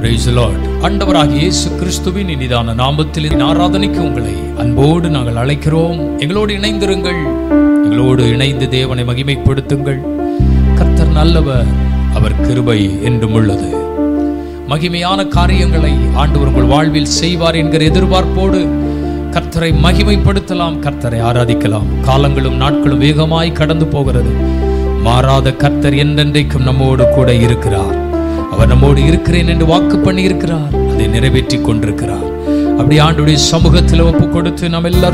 Praise the Lord. ஆண்டவராகிய இயேசு கிறிஸ்துவின் இனிதான நாமத்தில் இந்த ஆராதனைக்கு உங்களை அன்போடு நாங்கள் அழைக்கிறோம் எங்களோடு இணைந்திருங்கள் எங்களோடு இணைந்து தேவனை மகிமைப்படுத்துங்கள் கர்த்தர் நல்லவர் அவர் கிருபை என்றும் உள்ளது மகிமையான காரியங்களை ஆண்டவர் உங்கள் வாழ்வில் செய்வார் என்கிற எதிர்பார்ப்போடு கர்த்தரை மகிமைப்படுத்தலாம் கர்த்தரை ஆராதிக்கலாம் காலங்களும் நாட்களும் வேகமாய் கடந்து போகிறது மாறாத கர்த்தர் என்றென்றைக்கும் நம்மோடு கூட இருக்கிறார் அவர் நம்மோடு இருக்கிறேன் என்று வாக்கு பண்ணி இருக்கிறார் அதை நிறைவேற்றி கொண்டிருக்கிறார் அப்படி ஆண்டுடைய சமூகத்தில் ஒப்பு கொடுத்து நாம் எல்லாரும்